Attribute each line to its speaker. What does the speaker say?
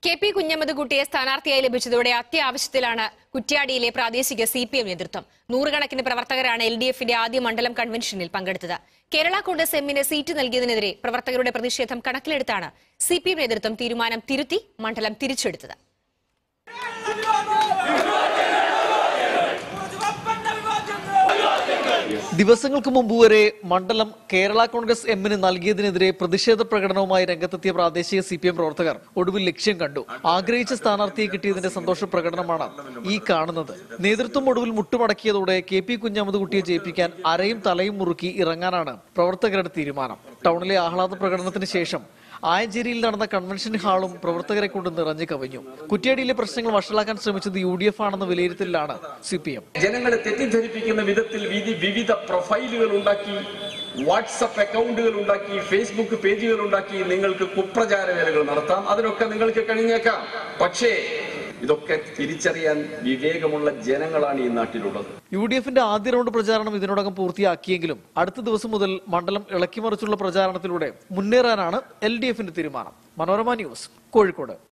Speaker 1: K P കുഞ്ഞമ്മദ്കുട്ടിയെ സ്ഥാനാർത്ഥിയായി ലഭിച്ചതോടെ അത്യാവശ്യത്തിലാണ് കുറ്റ്യാടിയിലെ പ്രാദേശിക സി പി എം നേതൃത്വം നൂറുകണക്കിന് പ്രവർത്തകരാണ് എൽ ഡി എഫിന്റെ ആദ്യ മണ്ഡലം കൺവെൻഷനിൽ പങ്കെടുത്തത് കേരള കോൺഗ്രസ് എമ്മിന് സീറ്റ് നൽകിയതിനെതിരെ പ്രവർത്തകരുടെ പ്രതിഷേധം കണക്കിലെടുത്താണ് സി പി എം നേതൃത്വം തീരുമാനം തിരുത്തി മണ്ഡലം തിരിച്ചെടുത്തത്
Speaker 2: ദിവസങ്ങൾക്ക് മുമ്പ് വരെ മണ്ഡലം കേരള കോൺഗ്രസ് എമ്മിന് നൽകിയതിനെതിരെ പ്രതിഷേധ പ്രകടനവുമായി രംഗത്തെത്തിയ പ്രാദേശിക സി പി എം പ്രവർത്തകർ ഒടുവിൽ ലക്ഷ്യം കണ്ടു ആഗ്രഹിച്ച സ്ഥാനാർത്ഥിയെ കിട്ടിയതിന്റെ സന്തോഷ പ്രകടനമാണ് ഈ കാണുന്നത് നേതൃത്വം ഒടുവിൽ മുട്ടുമടക്കിയതോടെ കെ പി കുഞ്ഞാമതുകുട്ടിയെ ജയിപ്പിക്കാൻ അരയും തലയും മുറുക്കി ഇറങ്ങാനാണ് പ്രവർത്തകരുടെ തീരുമാനം ടൗണിലെ ആഹ്ലാദ പ്രകടനത്തിന് ശേഷം ആയഞ്ചേരിയിൽ നടന്ന കൺവെൻഷൻ ഹാളും പ്രവർത്തകരെ കൊണ്ട് നിറഞ്ഞു കവിഞ്ഞു കുറ്റ്യാടിയിലെ പ്രശ്നങ്ങൾ വഷളാക്കാൻ ശ്രമിച്ചത് യു ഡി എഫ് ആണെന്ന വിലയിരുത്തലിലാണ് സി പി എം
Speaker 3: ജനങ്ങളെ തെറ്റിദ്ധരിപ്പിക്കുന്ന വിധത്തിൽ വിധി വിവിധ പ്രൊഫൈലുകൾ ഉണ്ടാക്കി വാട്സപ്പ് അക്കൗണ്ടുകൾ ഉണ്ടാക്കി ഫേസ്ബുക്ക് പേജുകൾ ഉണ്ടാക്കി നിങ്ങൾക്ക് കുപ്രചാര വേലകൾ നടത്താം അതിനൊക്കെ നിങ്ങൾക്ക് കഴിഞ്ഞേക്കാം പക്ഷേ ഇതൊക്കെ തിരിച്ചറിയാൻ വിവേകമുള്ള ജനങ്ങളാണ് ഈ നാട്ടിലുള്ളത്
Speaker 2: യു ഡി എഫിന്റെ ആദ്യ റൗണ്ട് പ്രചാരണം ഇതിനോടകം പൂർത്തിയാക്കിയെങ്കിലും അടുത്ത ദിവസം മുതൽ മണ്ഡലം ഇളക്കിമറിച്ചുള്ള പ്രചാരണത്തിലൂടെ മുന്നേറാനാണ് എൽ ഡി എഫിന്റെ തീരുമാനം മനോരമ ന്യൂസ് കോഴിക്കോട്